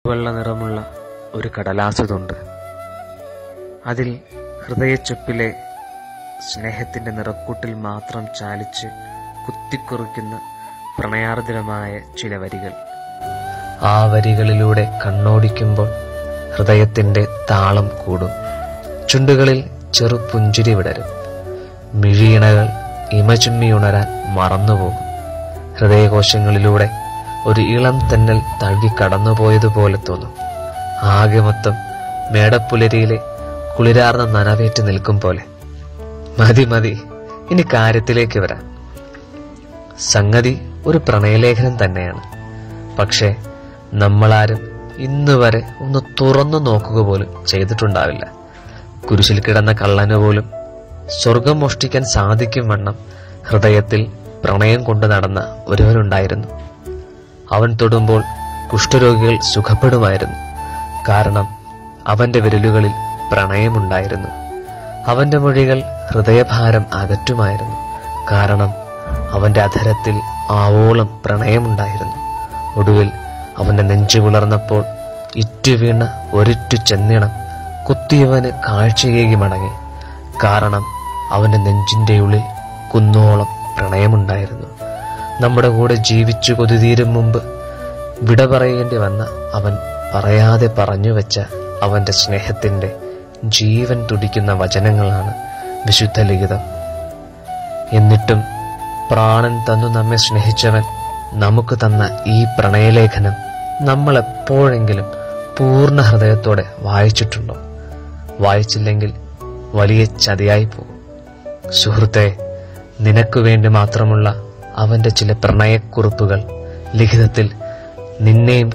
വെള്ള നിറമുള്ള ഒരു കടലാസുതുണ്ട് അതിൽ ഹൃദയച്ചൊപ്പിലെ സ്നേഹത്തിന്റെ നിറക്കൂട്ടിൽ മാത്രം ചാലിച്ച് കുത്തിക്കുറിക്കുന്ന പ്രണയാർദ്രമായ ചില വരികൾ ആ വരികളിലൂടെ കണ്ണോടിക്കുമ്പോൾ ഹൃദയത്തിന്റെ താളം കൂടും ചുണ്ടുകളിൽ ചെറു പുഞ്ചിരി വിടരും മിഴിയിണകൾ ഇമചുമ്മിയുണരാൻ മറന്നുപോകും ഹൃദയകോശങ്ങളിലൂടെ ഒരു ഇളം തെന്നൽ തഴുകി കടന്നുപോയതുപോലെ തോന്നും ആകെ മൊത്തം മേടപ്പുലരിയിലെ കുളിരാർന്ന നനവേറ്റ് നിൽക്കും പോലെ മതി മതി ഇനി കാര്യത്തിലേക്ക് വരാം സംഗതി ഒരു പ്രണയലേഖനം തന്നെയാണ് പക്ഷേ നമ്മളാരും ഇന്ന് വരെ ഒന്ന് തുറന്നു നോക്കുക പോലും ചെയ്തിട്ടുണ്ടാവില്ല കുരിശിൽ കിടന്ന കള്ളന് പോലും സ്വർഗം മോഷ്ടിക്കാൻ സാധിക്കും വണ്ണം ഹൃദയത്തിൽ പ്രണയം കൊണ്ടു നടന്ന ഒരുവനുണ്ടായിരുന്നു അവൻ തൊടുമ്പോൾ കുഷ്ഠരോഗികൾ സുഖപ്പെടുമായിരുന്നു കാരണം അവന്റെ വിരലുകളിൽ പ്രണയമുണ്ടായിരുന്നു അവന്റെ മൊഴികൾ ഹൃദയഭാരം അകറ്റുമായിരുന്നു കാരണം അവന്റെ അധരത്തിൽ ആവോളം പ്രണയമുണ്ടായിരുന്നു ഒടുവിൽ അവന്റെ നെഞ്ചു പുലർന്നപ്പോൾ ഇറ്റുവീണ ഒരിറ്റു ചെന്നിണം കുത്തിയവന് കാഴ്ചയേകി മടങ്ങി കാരണം അവന്റെ നെഞ്ചിന്റെ ഉള്ളിൽ കുന്നോളം പ്രണയമുണ്ടായിരുന്നു നമ്മുടെ കൂടെ ജീവിച്ചു കൊതിതീരും മുമ്പ് വിട പറയേണ്ടി വന്ന അവൻ പറയാതെ പറഞ്ഞു വെച്ച അവന്റെ സ്നേഹത്തിന്റെ ജീവൻ തുടിക്കുന്ന വചനങ്ങളാണ് വിശുദ്ധ ലിഖിതം എന്നിട്ടും പ്രാണൻ തന്നു നമ്മെ സ്നേഹിച്ചവൻ നമുക്ക് തന്ന ഈ പ്രണയലേഖനം നമ്മൾ എപ്പോഴെങ്കിലും പൂർണ്ണ ഹൃദയത്തോടെ വായിച്ചിട്ടുണ്ടോ വായിച്ചില്ലെങ്കിൽ വലിയ ചതിയായി പോകും സുഹൃത്തെ നിനക്കു വേണ്ടി മാത്രമുള്ള അവന്റെ ചില പ്രണയക്കുറിപ്പുകൾ ലിഖിതത്തിൽ നിന്നെയും